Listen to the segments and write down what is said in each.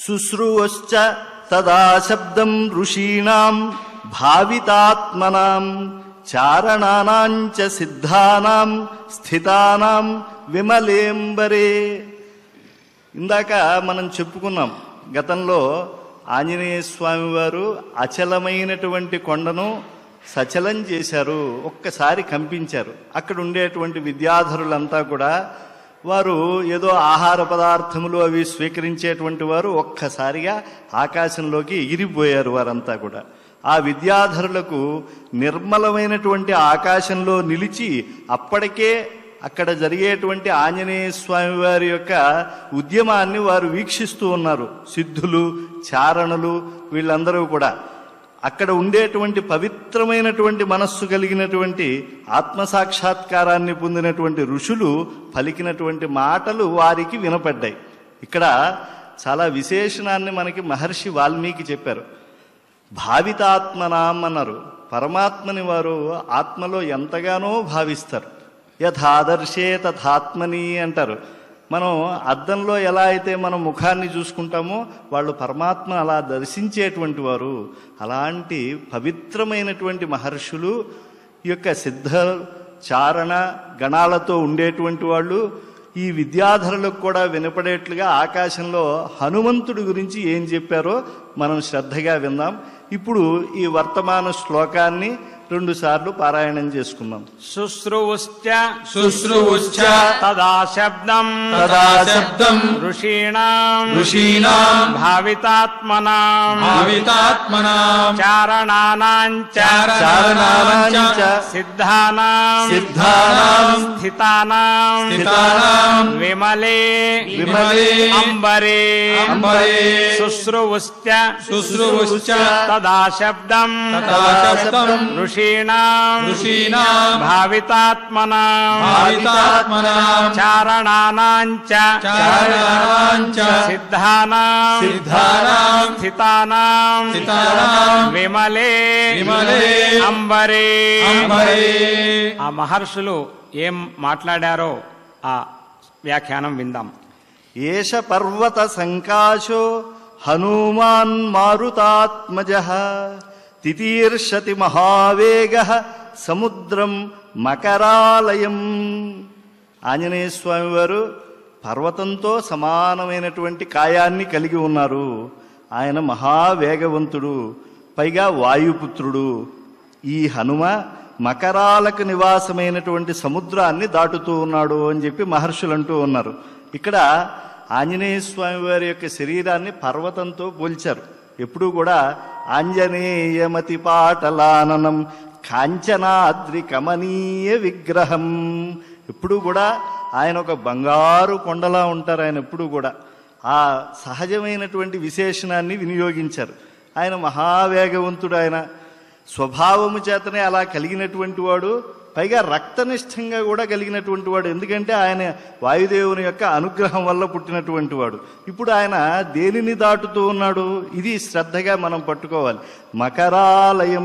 శుశ్రువశ్చ తదా శబ్దం ఋషీణాం భావితాత్మనాం చారణానాం చ సిద్ధానాం స్థితానాం విమలేంబరే ఇందాక మనం చెప్పుకున్నాం గతంలో ఆంజనేయ స్వామి వారు అచలమైనటువంటి కొండను సచలం చేశారు ఒక్కసారి కంపించారు అక్కడ ఉండేటువంటి విద్యాధరులంతా కూడా వారు ఏదో ఆహార పదార్థములు అవి స్వీకరించేటువంటి వారు ఒక్కసారిగా ఆకాశంలోకి ఎగిరిపోయారు వారంతా కూడా ఆ విద్యాధరులకు నిర్మలమైనటువంటి ఆకాశంలో నిలిచి అప్పటికే అక్కడ జరిగేటువంటి ఆంజనేయ స్వామి వారి యొక్క ఉద్యమాన్ని వారు వీక్షిస్తూ ఉన్నారు సిద్ధులు చారణులు వీళ్ళందరూ కూడా అక్కడ ఉండేటువంటి పవిత్రమైనటువంటి మనస్సు కలిగినటువంటి ఆత్మసాక్షాత్కారాన్ని పొందినటువంటి ఋషులు పలికినటువంటి మాటలు వారికి వినపడ్డాయి ఇక్కడ చాలా విశేషణాన్ని మనకి మహర్షి వాల్మీకి చెప్పారు భావితాత్మనాం అన్నారు పరమాత్మని వారు ఆత్మలో ఎంతగానో భావిస్తారు యథాదర్శే తథాత్మని అంటారు మనం అద్దంలో ఎలా అయితే మనం ముఖాన్ని చూసుకుంటామో వాళ్ళు పరమాత్మ అలా దర్శించేటువంటి వారు అలాంటి పవిత్రమైనటువంటి మహర్షులు ఈ యొక్క సిద్ధ చారణ గణాలతో ఉండేటువంటి వాళ్ళు ఈ విద్యాధరులకు కూడా వినపడేట్లుగా ఆకాశంలో హనుమంతుడి గురించి ఏం చెప్పారో మనం శ్రద్ధగా విందాం ఇప్పుడు ఈ వర్తమాన శ్లోకాన్ని రెండు సార్లు పారాయణం చేసుకుందాం శుశ్రువుశ్చ శుశ్రువుశ్చ తదా శబ్దం తదా శబ్దం ఋషీణాం ఋషీణాం భావితాత్మనాం భావితాత్మనాం చారణానాం చ చారణానాం చ సిద్ధానాం సిద్ధానాం స్థితానాం స్థితానాం విమలే విమలే అంబరే అంబరే శుశ్రువుశ్చ శుశ్రువుశ్చ తదా శబ్దం తదా శబ్దం ఋషీణాం ఋషీణాం భావితాత్మనాం భావితాత్మనాం చారణానాం చ చారణానాం చ సిద్ధానాం సిద్ధానాం స్థితానాం స్థితానాం విమలే విమలే అంబరే అంబరే ఆ మహర్షులు ఏం మాట్లాడారో ఆ వ్యాఖ్యానం విందాం ఏష పర్వత సంకాశో హనుమాన్ మారుతాత్మజ తితీర్షతి మహావేగ సముద్రం మకరాలయం ఆంజనేయ స్వామి వారు పర్వతంతో సమానమైనటువంటి కాయాన్ని కలిగి ఉన్నారు ఆయన మహావేగవంతుడు పైగా వాయుపుత్రుడు ఈ హనుమ మకరాలకు నివాసమైనటువంటి సముద్రాన్ని దాటుతూ ఉన్నాడు అని చెప్పి మహర్షులు అంటూ ఉన్నారు ఇక్కడ ఆంజనేయ స్వామి వారి యొక్క శరీరాన్ని పర్వతంతో పోల్చారు ఎప్పుడూ కూడా ఆంజనేయమతి పాటలాననం కాంచనాద్రి కమనీయ విగ్రహం ఎప్పుడూ కూడా ఆయన ఒక బంగారు కొండలా ఉంటారు ఆయన ఎప్పుడూ కూడా ఆ సహజమైనటువంటి విశేషణాన్ని వినియోగించారు ఆయన మహావేగవంతుడు ఆయన స్వభావము చేతనే అలా కలిగినటువంటి వాడు పైగా రక్తనిష్టంగా కూడా కలిగినటువంటి వాడు ఎందుకంటే ఆయన వాయుదేవుని యొక్క అనుగ్రహం వల్ల పుట్టినటువంటి వాడు ఇప్పుడు ఆయన దేనిని దాటుతూ ఉన్నాడు ఇది శ్రద్ధగా మనం పట్టుకోవాలి మకరాలయం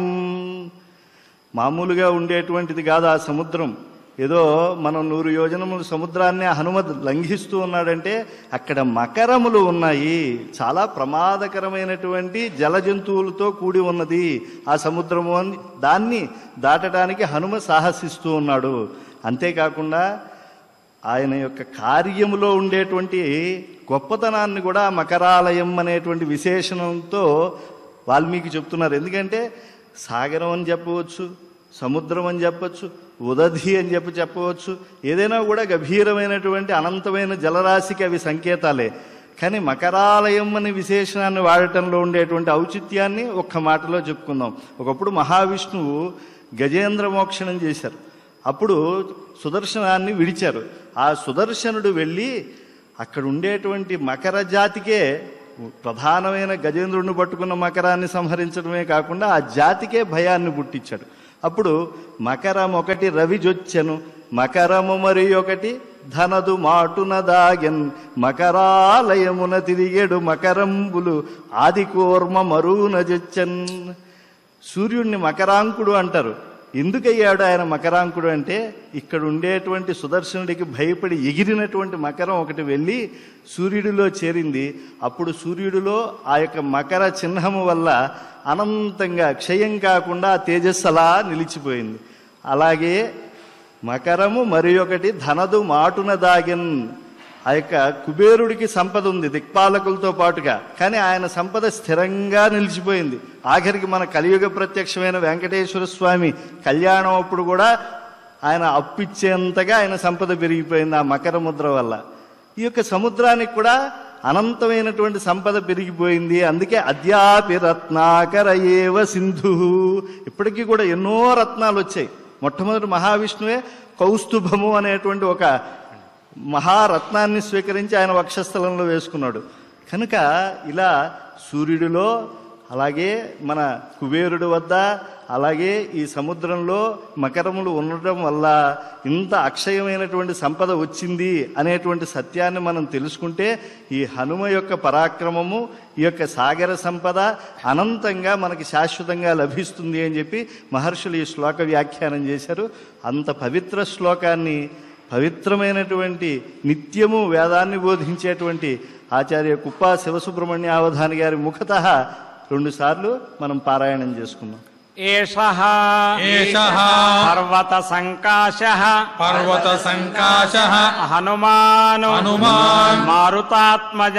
మామూలుగా ఉండేటువంటిది కాదు ఆ సముద్రం ఏదో మనం నూరు యోజనములు సముద్రాన్ని హనుమత్ లంఘిస్తూ ఉన్నాడంటే అక్కడ మకరములు ఉన్నాయి చాలా ప్రమాదకరమైనటువంటి జల జంతువులతో కూడి ఉన్నది ఆ సముద్రము అని దాన్ని దాటడానికి హనుమ సాహసిస్తూ ఉన్నాడు అంతేకాకుండా ఆయన యొక్క కార్యములో ఉండేటువంటి గొప్పతనాన్ని కూడా మకరాలయం అనేటువంటి విశేషణంతో వాల్మీకి చెప్తున్నారు ఎందుకంటే సాగరం అని చెప్పవచ్చు సముద్రం అని చెప్పచ్చు ఉదధి అని చెప్పి చెప్పవచ్చు ఏదైనా కూడా గభీరమైనటువంటి అనంతమైన జలరాశికి అవి సంకేతాలే కానీ మకరాలయం అనే విశేషణాన్ని వాడటంలో ఉండేటువంటి ఔచిత్యాన్ని ఒక్క మాటలో చెప్పుకుందాం ఒకప్పుడు మహావిష్ణువు గజేంద్ర మోక్షణం చేశారు అప్పుడు సుదర్శనాన్ని విడిచారు ఆ సుదర్శనుడు వెళ్ళి అక్కడ ఉండేటువంటి మకర జాతికే ప్రధానమైన గజేంద్రుడిని పట్టుకున్న మకరాన్ని సంహరించడమే కాకుండా ఆ జాతికే భయాన్ని పుట్టించాడు అప్పుడు మకరం ఒకటి రవి జొచ్చెను మకరము మరి ఒకటి ధనదు మాటున దాగెన్ మకరాలయమున తిరిగేడు మకరంబులు ఆది కూర్మ మరువున జొచ్చెన్ సూర్యుడిని మకరాంకుడు అంటారు ఎందుకయ్యాడు ఆయన మకరాంకుడు అంటే ఇక్కడ ఉండేటువంటి సుదర్శనుడికి భయపడి ఎగిరినటువంటి మకరం ఒకటి వెళ్ళి సూర్యుడిలో చేరింది అప్పుడు సూర్యుడిలో ఆ యొక్క మకర చిహ్నము వల్ల అనంతంగా క్షయం కాకుండా ఆ తేజస్సు అలా నిలిచిపోయింది అలాగే మకరము మరి ఒకటి ధనదు మాటున దాగిన్ ఆ యొక్క కుబేరుడికి సంపద ఉంది దిక్పాలకులతో పాటుగా కానీ ఆయన సంపద స్థిరంగా నిలిచిపోయింది ఆఖరికి మన కలియుగ ప్రత్యక్షమైన వెంకటేశ్వర స్వామి కళ్యాణం అప్పుడు కూడా ఆయన అప్పిచ్చేంతగా ఆయన సంపద పెరిగిపోయింది ఆ మకర ముద్ర వల్ల ఈ యొక్క సముద్రానికి కూడా అనంతమైనటువంటి సంపద పెరిగిపోయింది అందుకే అద్యాపి రత్నాకర ఏవ సింధు ఇప్పటికీ కూడా ఎన్నో రత్నాలు వచ్చాయి మొట్టమొదటి మహావిష్ణువే కౌస్తుభము అనేటువంటి ఒక మహారత్నాన్ని స్వీకరించి ఆయన వక్షస్థలంలో వేసుకున్నాడు కనుక ఇలా సూర్యుడిలో అలాగే మన కుబేరుడి వద్ద అలాగే ఈ సముద్రంలో మకరములు ఉండటం వల్ల ఇంత అక్షయమైనటువంటి సంపద వచ్చింది అనేటువంటి సత్యాన్ని మనం తెలుసుకుంటే ఈ హనుమ యొక్క పరాక్రమము ఈ యొక్క సాగర సంపద అనంతంగా మనకి శాశ్వతంగా లభిస్తుంది అని చెప్పి మహర్షులు ఈ శ్లోక వ్యాఖ్యానం చేశారు అంత పవిత్ర శ్లోకాన్ని పవిత్రమైనటువంటి నిత్యము వేదాన్ని బోధించేటువంటి ఆచార్య కుప్పా శివసుబ్రహ్మణ్య అవధాని గారి ముఖత రెండు సార్లు మనం పారాయణం చేసుకున్నాం ఏషః ఏషః పర్వత సంకాశ పర్వత సంకాశః హనుమాను హనుమాన్ మారుతాత్మజ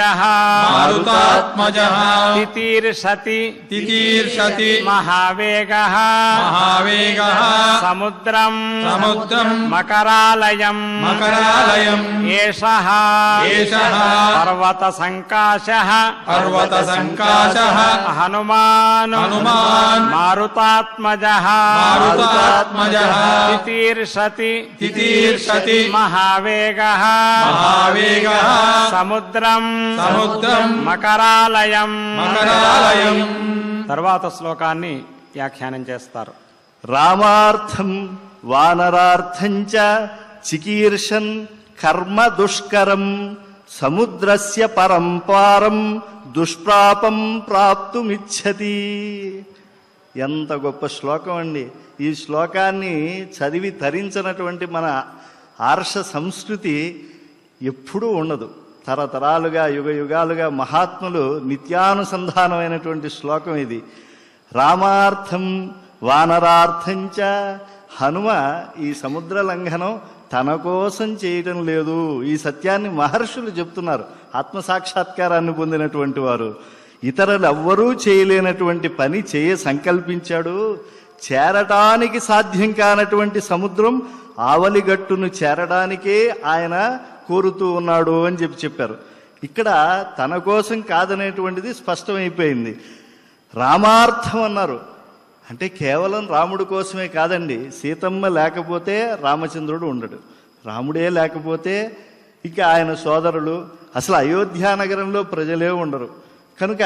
మారుతాత్మజః తితీర్షతి తితీర్షతి మహావేగ మహావేగः సముద్రం సముద్రం మకరాలయం మకరాలయం ఏషః ఏషః పర్వత సంకాశ పర్వత సంకాశः హనుమాను హనుమాన్ మారుతాత్మజ మారుతాత్మజः తితీర్షతి తితీర్షతి మహావేగ మహావేగः సముద్రం సముద్రం మకరాలయం మకరాలయం తర్వాత శ్లోకాన్ని వ్యాఖ్యానం చేస్తారు రామార్థం వానరార్థం చ చికీర్షన్ కర్మ దుష్కరం సముద్రస్య పరంపారం దుష్ప్రాపం ప్రాప్తుమిచ్చతి ఎంత గొప్ప శ్లోకం అండి ఈ శ్లోకాన్ని చదివి తరించినటువంటి మన ఆర్ష సంస్కృతి ఎప్పుడూ ఉండదు తరతరాలుగా యుగ యుగాలుగా మహాత్ములు నిత్యానుసంధానమైనటువంటి శ్లోకం ఇది రామార్థం వానరార్థంచ హనుమ ఈ సముద్ర లంఘనం తన కోసం చేయటం లేదు ఈ సత్యాన్ని మహర్షులు చెప్తున్నారు ఆత్మసాక్షాత్కారాన్ని పొందినటువంటి వారు ఇతరులు ఎవ్వరూ చేయలేనటువంటి పని చేయ సంకల్పించాడు చేరటానికి సాధ్యం కానటువంటి సముద్రం ఆవలిగట్టును చేరడానికే ఆయన కోరుతూ ఉన్నాడు అని చెప్పి చెప్పారు ఇక్కడ తన కోసం కాదనేటువంటిది స్పష్టమైపోయింది రామార్థం అన్నారు అంటే కేవలం రాముడి కోసమే కాదండి సీతమ్మ లేకపోతే రామచంద్రుడు ఉండడు రాముడే లేకపోతే ఇక ఆయన సోదరులు అసలు అయోధ్య నగరంలో ప్రజలే ఉండరు కనుక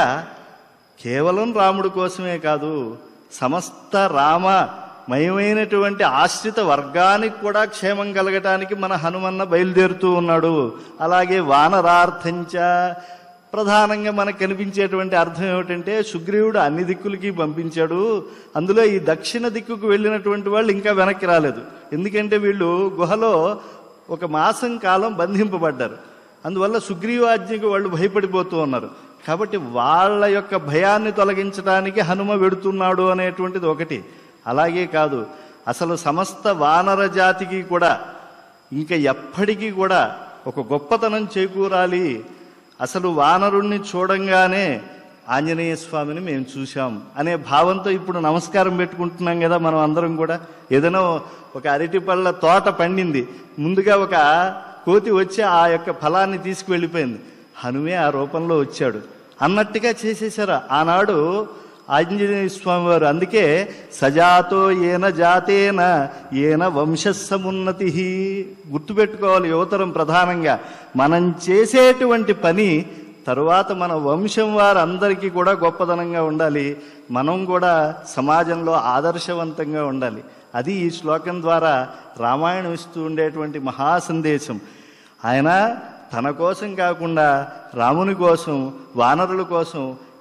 కేవలం రాముడి కోసమే కాదు సమస్త రామ మయమైనటువంటి ఆశ్రిత వర్గానికి కూడా క్షేమం కలగటానికి మన హనుమన్న బయలుదేరుతూ ఉన్నాడు అలాగే వానరార్థంచ ప్రధానంగా మనకు కనిపించేటువంటి అర్థం ఏమిటంటే సుగ్రీవుడు అన్ని దిక్కులకి పంపించాడు అందులో ఈ దక్షిణ దిక్కుకు వెళ్ళినటువంటి వాళ్ళు ఇంకా వెనక్కి రాలేదు ఎందుకంటే వీళ్ళు గుహలో ఒక మాసం కాలం బంధింపబడ్డారు అందువల్ల సుగ్రీవాజ్ఞకు వాళ్ళు భయపడిపోతూ ఉన్నారు కాబట్టి వాళ్ళ యొక్క భయాన్ని తొలగించడానికి హనుమ వెడుతున్నాడు అనేటువంటిది ఒకటి అలాగే కాదు అసలు సమస్త వానర జాతికి కూడా ఇంకా ఎప్పటికీ కూడా ఒక గొప్పతనం చేకూరాలి అసలు వానరుణ్ణి చూడంగానే ఆంజనేయ స్వామిని మేము చూశాం అనే భావంతో ఇప్పుడు నమస్కారం పెట్టుకుంటున్నాం కదా మనం అందరం కూడా ఏదైనా ఒక అరటి పళ్ళ తోట పండింది ముందుగా ఒక కోతి వచ్చి ఆ యొక్క ఫలాన్ని తీసుకువెళ్ళిపోయింది హనుమే ఆ రూపంలో వచ్చాడు అన్నట్టుగా చేసేశారు ఆనాడు ఆంజనేయ స్వామి వారు అందుకే సజాతో ఏన జాతేన ఏన వంశస్సమున్నతి గుర్తుపెట్టుకోవాలి యువతరం ప్రధానంగా మనం చేసేటువంటి పని తరువాత మన వంశం వారందరికీ కూడా గొప్పదనంగా ఉండాలి మనం కూడా సమాజంలో ఆదర్శవంతంగా ఉండాలి అది ఈ శ్లోకం ద్వారా రామాయణం ఇస్తూ ఉండేటువంటి మహా సందేశం ఆయన తన కోసం కాకుండా రాముని కోసం వానరుల కోసం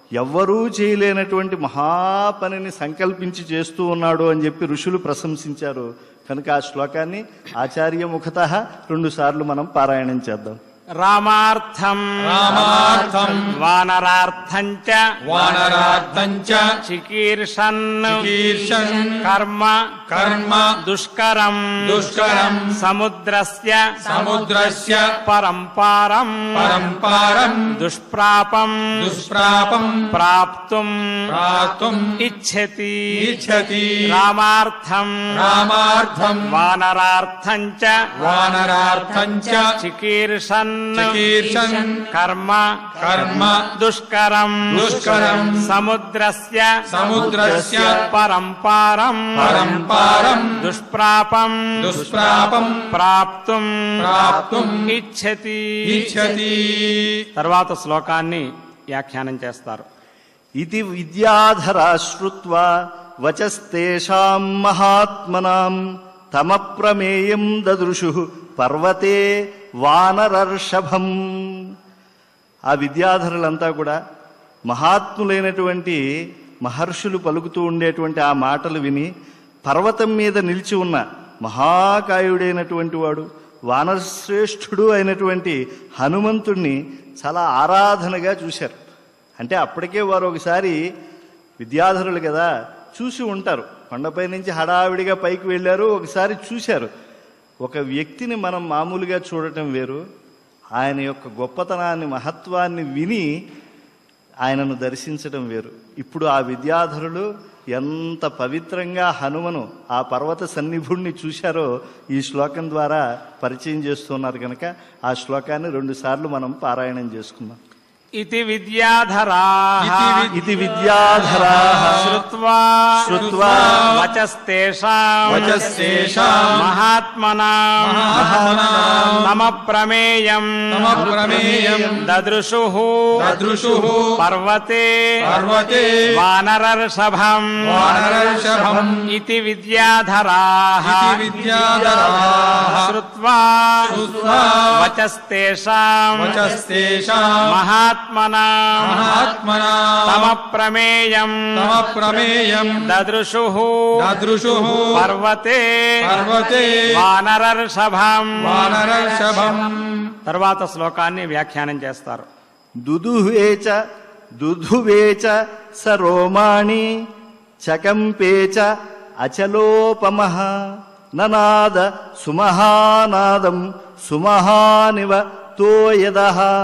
ఎవ్వరూ చేయలేనటువంటి మహాపనిని సంకల్పించి చేస్తూ ఉన్నాడు అని చెప్పి ఋషులు ప్రశంసించారు కనుక ఆ శ్లోకాన్ని ఆచార్య ముఖత రెండు సార్లు మనం పారాయణం చేద్దాం రామార్థం రామార్థం వానరార్థం చ వానరార్థం చ చికీర్షన్ చికీర్షన్ కర్మ కర్మ దుష్కరం దుష్కరం సముద్రస్య సముద్రస్య పరంపారం పరంపారం దుష్ప్రాపం దుష్ప్రాపం ప్రాప్తుం ప్రాప్తుం ఇచ్చతి ఇచ్చతి రామార్థం రామార్థం వానరార్థం చ వానరార్థం చ చికీర్షన్ చికీర్షన్ కర్మ కర్మ దుష్కరం దుష్కరం సముద్రస్య సముద్రస్య పరంపారం పరంపారం దుష్ప్రాపం దుష్ప్రాపం ప్రాప్తుం ప్రాప్తుం ఇచ్చతి ఇచ్చతి తర్వాత శ్లోకాన్ని వ్యాఖ్యానం చేస్తారు ఇది విద్యాధరా శ్రుత్వా వచస్తేషాం మహాత్మనాం తమ ప్రమేయం దదృశు పర్వతే వానరర్షభం ఆ విద్యాధరులంతా కూడా మహాత్ములైనటువంటి మహర్షులు పలుకుతూ ఉండేటువంటి ఆ మాటలు విని పర్వతం మీద నిలిచి ఉన్న మహాకాయుడైనటువంటి వాడు వానరశ్రేష్ఠుడు అయినటువంటి హనుమంతుణ్ణి చాలా ఆరాధనగా చూశారు అంటే అప్పటికే వారు ఒకసారి విద్యాధరులు కదా చూసి ఉంటారు కొండపై నుంచి హడావిడిగా పైకి వెళ్ళారు ఒకసారి చూశారు ఒక వ్యక్తిని మనం మామూలుగా చూడటం వేరు ఆయన యొక్క గొప్పతనాన్ని మహత్వాన్ని విని ఆయనను దర్శించడం వేరు ఇప్పుడు ఆ విద్యాధరులు ఎంత పవిత్రంగా హనుమను ఆ పర్వత సన్నిభుణ్ణి చూశారో ఈ శ్లోకం ద్వారా పరిచయం చేస్తున్నారు కనుక ఆ శ్లోకాన్ని రెండు సార్లు మనం పారాయణం చేసుకుందాం ఇది విద్యాధరా ఇతి వి- ఇది విద్యాధరా శ్రుత్వా శ్రుత్వా వచస్తేషాం వచస్తేషాం మహాత్మనా మహాత్మనాం తమ ప్రమేయం తమ ప్రమేయం దదృశు దదృశుః పర్వతే పర్వతే వానరర్షభం వానరర్షభం ఇది విద్యాధరా ఇతి విద్యాధరాः శ్రుత్వా శ్రుత్వా వచస్తేషాం వచస్తేషాం మహాత్మనా మహాత్మనా తమ ప్రమేయం తమ ప్రమేయం దదృశు దదృశుః పర్వతే పర్వతే వానరర్షభం వానరర్షభం తర్వాత శ్లోకాన్ని వ్యాఖ్యానం చేస్తారు దుదుహేచ దుధువేచ స రోమాణి చకంపేచ అచలోపమ ననాద సుమహానాదం సుమహానివ తోయద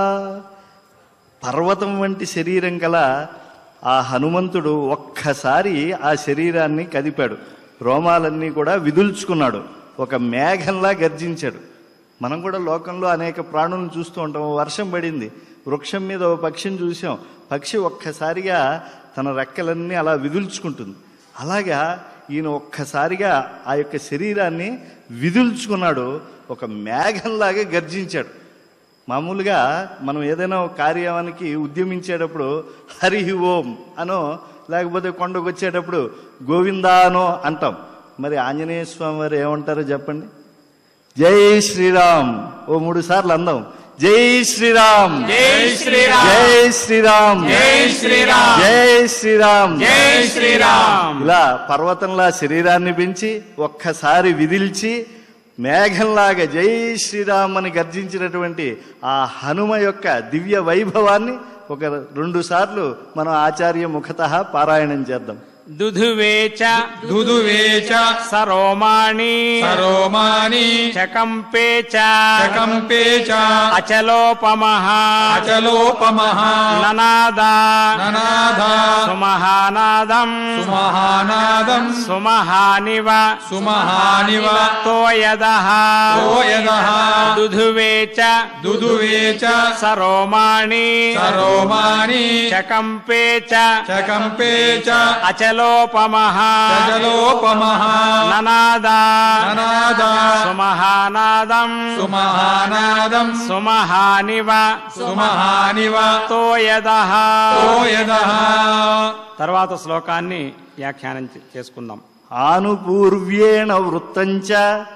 పర్వతం వంటి శరీరం గల ఆ హనుమంతుడు ఒక్కసారి ఆ శరీరాన్ని కదిపాడు రోమాలన్నీ కూడా విదుల్చుకున్నాడు ఒక మేఘంలా గర్జించాడు మనం కూడా లోకంలో అనేక ప్రాణులను చూస్తూ ఉంటాం ఓ వర్షం పడింది వృక్షం మీద ఓ పక్షిని చూసాం పక్షి ఒక్కసారిగా తన రెక్కలన్నీ అలా విదుల్చుకుంటుంది అలాగా ఈయన ఒక్కసారిగా ఆ యొక్క శరీరాన్ని విదుల్చుకున్నాడు ఒక మేఘంలాగా గర్జించాడు మామూలుగా మనం ఏదైనా ఒక కార్యానికి ఉద్యమించేటప్పుడు హరి ఓం అనో లేకపోతే కొండకు వచ్చేటప్పుడు గోవిందా అనో అంటాం మరి ఆంజనేయ స్వామి వారు ఏమంటారో చెప్పండి జై శ్రీరామ్ ఓ మూడు సార్లు అందాం జై శ్రీరామ్ జై శ్రీరామ్ జై శ్రీరామ్ జై శ్రీరామ్ జై శ్రీరామ్ జై శ్రీరామ్ ఇలా పర్వతంలా శరీరాన్ని పెంచి ఒక్కసారి విదిల్చి మేఘంలాగా జై శ్రీరామ్ అని గర్జించినటువంటి ఆ హనుమ యొక్క దివ్య వైభవాన్ని ఒక రెండు సార్లు మనం ఆచార్య ముఖత పారాయణం చేద్దాం దుధువేచ దుదువే చ సరోమాణి సరోమాని చకంపే చ చకంపే చ అచలోపమః అచలోపమః ననాదా ననాద సుమహానాదం సుమహానాదం సుమహానివ సుమహానివ తోయదః తోయదః దుధువే చ దుదువే చ సరోమాణి సరోమాని చకంపే చ చకంపే చ అచలోపమః అచలోపమః ననాదా ననాద సుమహానాదం సుమహానాదం సుమహానివ సుమహానివ తోయదః తోయదః తర్వాత శ్లోకాన్ని వ్యాఖ్యానం చే- చేసుకుందాం ఆనుపూర్వ్యేణ వృత్తంచ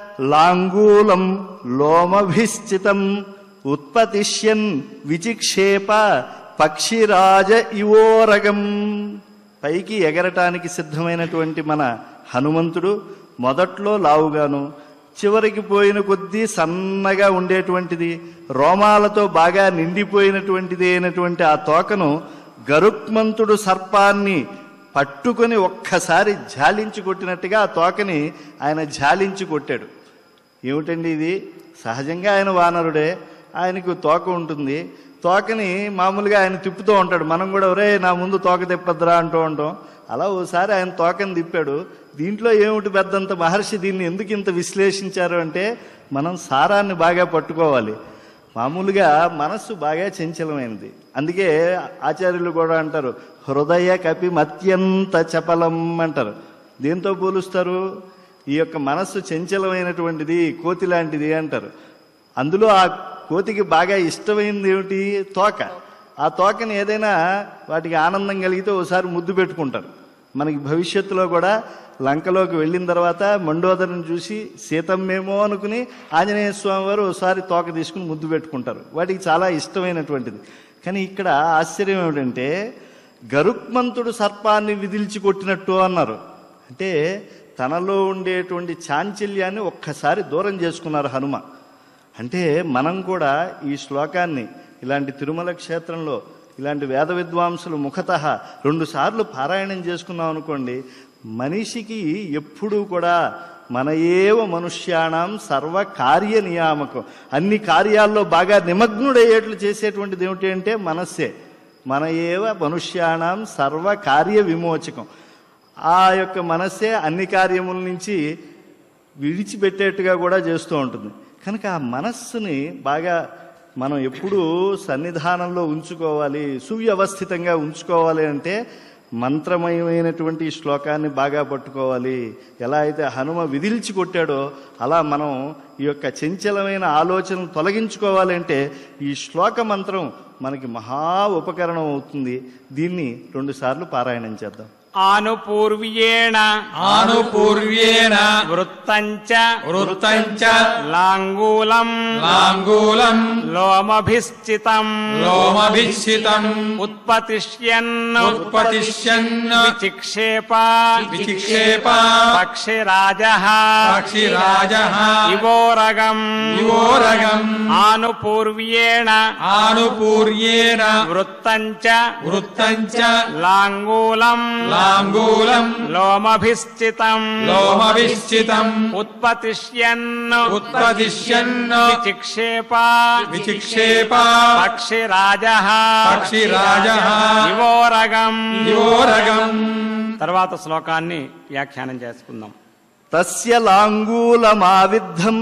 లాంగూలం లోమభిశ్చితం ఉత్పతిష్యన్ విచిక్షేప పక్షిరాజ ఇవోరగం పైకి ఎగరటానికి సిద్ధమైనటువంటి మన హనుమంతుడు మొదట్లో లావుగాను చివరికి పోయిన కొద్దీ సన్నగా ఉండేటువంటిది రోమాలతో బాగా నిండిపోయినటువంటిది అయినటువంటి ఆ తోకను గరుక్మంతుడు సర్పాన్ని పట్టుకొని ఒక్కసారి జాలించి కొట్టినట్టుగా ఆ తోకని ఆయన జాలించి కొట్టాడు ఏమిటండి ఇది సహజంగా ఆయన వానరుడే ఆయనకు తోక ఉంటుంది తోకని మామూలుగా ఆయన తిప్పుతూ ఉంటాడు మనం కూడా ఒరే నా ముందు తోక తిప్పద్దురా అంటూ ఉంటాం అలా ఓసారి ఆయన తోకని తిప్పాడు దీంట్లో ఏమిటి పెద్దంత మహర్షి దీన్ని ఎందుకు ఇంత విశ్లేషించారు అంటే మనం సారాన్ని బాగా పట్టుకోవాలి మామూలుగా మనస్సు బాగా చంచలమైనది అందుకే ఆచార్యులు కూడా అంటారు హృదయ కపి మత్యంత చపలం అంటారు దేంతో పోలుస్తారు ఈ యొక్క మనస్సు చంచలమైనటువంటిది కోతి లాంటిది అంటారు అందులో ఆ కోతికి బాగా ఇష్టమైంది ఏమిటి తోక ఆ తోకని ఏదైనా వాటికి ఆనందం కలిగితే ఓసారి ముద్దు పెట్టుకుంటారు మనకి భవిష్యత్తులో కూడా లంకలోకి వెళ్ళిన తర్వాత మండోదరిని చూసి సీతమ్మేమో అనుకుని ఆంజనేయ స్వామి వారు ఒకసారి తోక తీసుకుని ముద్దు పెట్టుకుంటారు వాటికి చాలా ఇష్టమైనటువంటిది కానీ ఇక్కడ ఆశ్చర్యం ఏమిటంటే గరుక్మంతుడు సర్పాన్ని విదిల్చి కొట్టినట్టు అన్నారు అంటే తనలో ఉండేటువంటి చాంచల్యాన్ని ఒక్కసారి దూరం చేసుకున్నారు హనుమ అంటే మనం కూడా ఈ శ్లోకాన్ని ఇలాంటి తిరుమల క్షేత్రంలో ఇలాంటి వేద విద్వాంసులు ముఖత రెండు సార్లు పారాయణం చేసుకున్నాం అనుకోండి మనిషికి ఎప్పుడూ కూడా మన ఏవ మనుష్యాణం సర్వ కార్య నియామకం అన్ని కార్యాల్లో బాగా నిమగ్నుడయ్యేట్లు చేసేటువంటిది ఏమిటి అంటే మనస్సే మన ఏవ మనుష్యాణం సర్వ కార్య విమోచకం ఆ యొక్క మనస్సే అన్ని కార్యముల నుంచి విడిచిపెట్టేట్టుగా కూడా చేస్తూ ఉంటుంది కనుక ఆ మనస్సుని బాగా మనం ఎప్పుడూ సన్నిధానంలో ఉంచుకోవాలి సువ్యవస్థితంగా ఉంచుకోవాలి అంటే మంత్రమయమైనటువంటి ఈ శ్లోకాన్ని బాగా పట్టుకోవాలి ఎలా అయితే హనుమ విదిల్చి కొట్టాడో అలా మనం ఈ యొక్క చంచలమైన ఆలోచనలు తొలగించుకోవాలి అంటే ఈ శ్లోక మంత్రం మనకి మహా ఉపకరణం అవుతుంది దీన్ని రెండుసార్లు పారాయణం చేద్దాం ఆనుపూర్వ్యేణ ఆనుపూర్వ్యేణ వృత్తంచ వృత్తంచ లాంగూలం లాంగూలం లోమభిశ్చితం లోమభిక్షితం ఉత్పతిష్యన్ ఉత్పతిష్యన్ విచిక్షేప విచిక్షేప పక్షిరాజ పక్షిరాజ ఇవోరగం ఇవోరగం ఆనుపూర్వ్యేణ ఆనుపూర్యేణ వృత్తంచ వృత్తంచ లాంగూలం లాంగూలం లోమభిశ్చితం లోమభిశ్చితం ఉత్పతిష్యన్ ఉత్పదిశ్యన్ విచిక్షేప విచిక్షేప పక్షిరాజ పక్షిరాజ ఇవోరగం యోరగం తర్వాత శ్లోకాన్ని వ్యాఖ్యానం చేసుకుందాం తస్య లాంగూలమావిద్ధం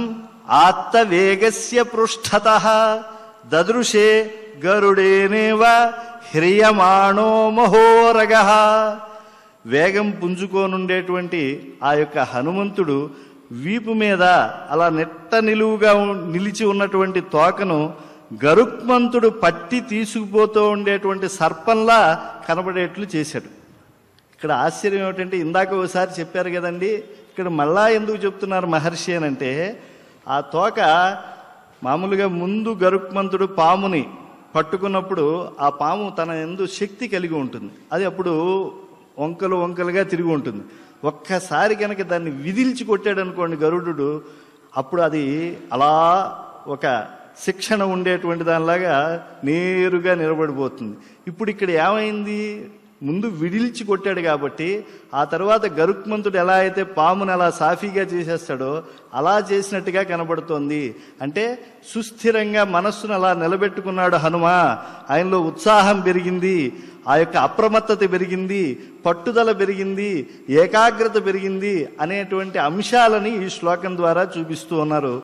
ఆత్తవేగస్య పృష్ఠత దదృశే గరుడేనేవ హ్రియమాణో మహోరగ వేగం పుంజుకోనుండేటువంటి ఆ యొక్క హనుమంతుడు వీపు మీద అలా నెట్ట నిలువుగా ఉ- నిలిచి ఉన్నటువంటి తోకను గరుక్మంతుడు పట్టి తీసుకుపోతూ ఉండేటువంటి సర్పంలా కనబడేట్లు చేశాడు ఇక్కడ ఆశ్చర్యం ఏమిటంటే ఇందాక ఒకసారి చెప్పారు కదండి ఇక్కడ మళ్ళా ఎందుకు చెప్తున్నారు మహర్షి అని అంటే ఆ తోక మామూలుగా ముందు గరుక్మంతుడు పాముని పట్టుకున్నప్పుడు ఆ పాము తన ఎందు శక్తి కలిగి ఉంటుంది అది అప్పుడు వంకలు వంకలుగా తిరిగి ఉంటుంది ఒక్కసారి కనుక దాన్ని విదిల్చి కొట్టాడు అనుకోండి గరుడు అప్పుడు అది అలా ఒక శిక్షణ ఉండేటువంటి దానిలాగా నేరుగా నిలబడిపోతుంది ఇప్పుడు ఇక్కడ ఏమైంది ముందు విడిల్చి కొట్టాడు కాబట్టి ఆ తర్వాత గరుక్మంతుడు ఎలా అయితే పామును అలా సాఫీగా చేసేస్తాడో అలా చేసినట్టుగా కనబడుతోంది అంటే సుస్థిరంగా మనస్సును అలా నిలబెట్టుకున్నాడు హనుమ ఆయనలో ఉత్సాహం పెరిగింది ఆ యొక్క అప్రమత్తత పెరిగింది పట్టుదల పెరిగింది ఏకాగ్రత పెరిగింది అనేటువంటి అంశాలని ఈ శ్లోకం ద్వారా చూపిస్తూ ఉన్నారు